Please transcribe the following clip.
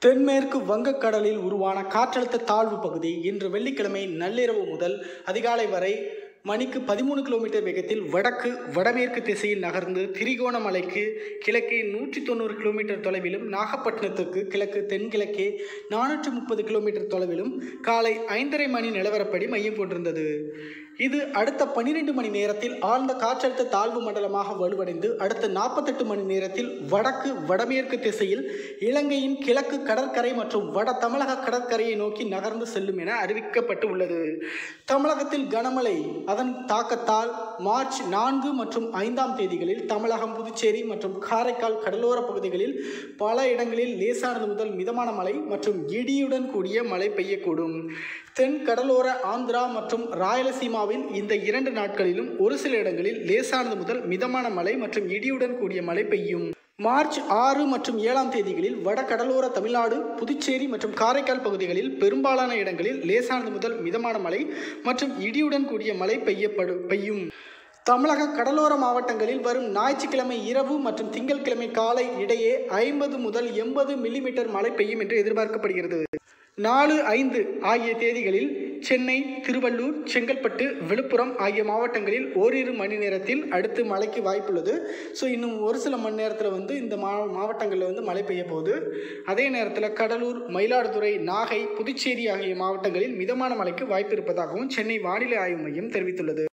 தென்மேற்கு வங்கக்கடலில் உருவான காற்றழுத்த தாழ்வு பகுதி இன்று வெள்ளிக்கிழமை நள்ளிரவு முதல் அதிகாலை வரை மணிக்கு பதிமூணு கிலோமீட்டர் வேகத்தில் வடக்கு வடமேற்கு திசையில் நகர்ந்து திரிகோணமலைக்கு கிழக்கே நூற்றி தொண்ணூறு கிலோமீட்டர் தொலைவிலும் நாகப்பட்டினத்துக்கு கிழக்கு தென்கிழக்கே நானூற்று முப்பது கிலோமீட்டர் தொலைவிலும் காலை ஐந்தரை மணி நிலவரப்படி மையம் கொண்டிருந்தது இது அடுத்த பன்னிரெண்டு மணி நேரத்தில் ஆழ்ந்த காற்றழுத்த தாழ்வு மண்டலமாக வலுவடைந்து அடுத்த நாற்பத்தெட்டு மணி நேரத்தில் வடக்கு வடமேற்கு திசையில் இலங்கையின் கிழக்கு கடற்கரை மற்றும் வட தமிழக கடற்கரையை நோக்கி நகர்ந்து செல்லும் என அறிவிக்கப்பட்டு உள்ளது தமிழகத்தில் கனமழை அதன் தாக்கத்தால் மார்ச் நான்கு மற்றும் ஐந்தாம் தேதிகளில் தமிழகம் புதுச்சேரி மற்றும் காரைக்கால் கடலோர பகுதிகளில் பல இடங்களில் லேசானது முதல் மிதமான மழை மற்றும் இடியுடன் கூடிய மழை பெய்யக்கூடும் தென் கடலோர ஆந்திரா மற்றும் ராயலசீமாவில் இந்த இரண்டு நாட்களிலும் ஒரு சில இடங்களில் லேசானது முதல் மிதமான மழை மற்றும் இடியுடன் கூடிய மழை பெய்யும் மார்ச் ஆறு மற்றும் ஏழாம் தேதிகளில் வட கடலோர தமிழ்நாடு புதுச்சேரி மற்றும் காரைக்கால் பகுதிகளில் பெரும்பாலான இடங்களில் லேசானது முதல் மிதமான மழை மற்றும் இடியுடன் கூடிய மழை பெய்யப்படும் பெய்யும் தமிழக கடலோர மாவட்டங்களில் வரும் ஞாயிற்றுக்கிழமை இரவு மற்றும் திங்கட்கிழமை காலை இடையே ஐம்பது முதல் எண்பது மில்லிமீட்டர் மழை பெய்யும் என்று எதிர்பார்க்கப்படுகிறது நாலு ஐந்து ஆகிய தேதிகளில் சென்னை திருவள்ளூர் செங்கல்பட்டு விழுப்புரம் ஆகிய மாவட்டங்களில் ஓரிரு மணி நேரத்தில் அடுத்து மழைக்கு வாய்ப்புள்ளது ஸோ இன்னும் ஒரு சில மணி நேரத்தில் வந்து இந்த மா மாவட்டங்களில் வந்து மழை பெய்ய போகுது அதே நேரத்தில் கடலூர் மயிலாடுதுறை நாகை புதுச்சேரி ஆகிய மாவட்டங்களில் மிதமான மழைக்கு வாய்ப்பு இருப்பதாகவும் சென்னை வானிலை ஆய்வு மையம் தெரிவித்துள்ளது